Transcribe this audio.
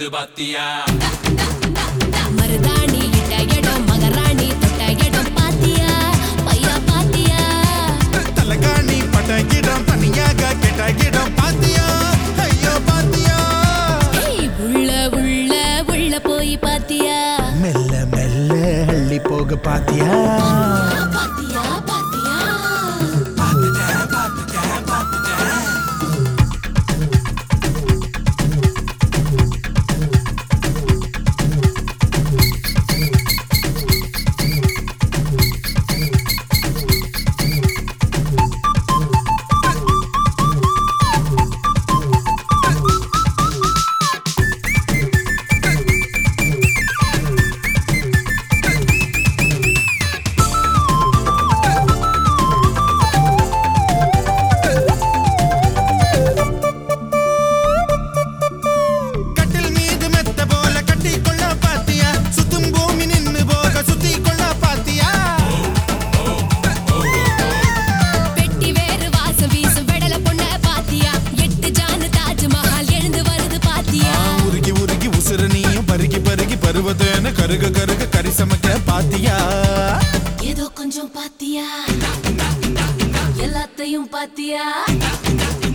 வருது பாத்தியா மருதாணி இட்ட இடம் மகராணி தொட்ட இடம் பாத்தியா பையா பாத்தியா தலகாணி பட்ட இடம் தனியாக கெட்ட இடம் பாத்தியா ஐயோ பாத்தியா ஏய் உள்ள உள்ள உள்ள போய் பாத்தியா மெல்ல மெல்ல அள்ளி போக பாத்தியா பாத்தியா பாத்தியா கட்டில் மீது மெத்த போல கட்டி கொள்ள பாத்தியா சுத்தும் பூமி நின்னு போக சுத்தி கொள்ள பாத்தியா பெட்டி வேறு வாசம் வீசும் வெடல பொண்ண பாத்தியா எட்டு ஜானு தாஜ்மஹால் எழுந்து வருது பாத்தியா உருகி உருகி உசுறு நீயும் பருகி பருகி பருவத்தேன்னு கருக கருக கறி சமைக்க பாத்தியா ஏதோ கொஞ்சம் பாத்தியா எல்லாத்தையும் பாத்தியா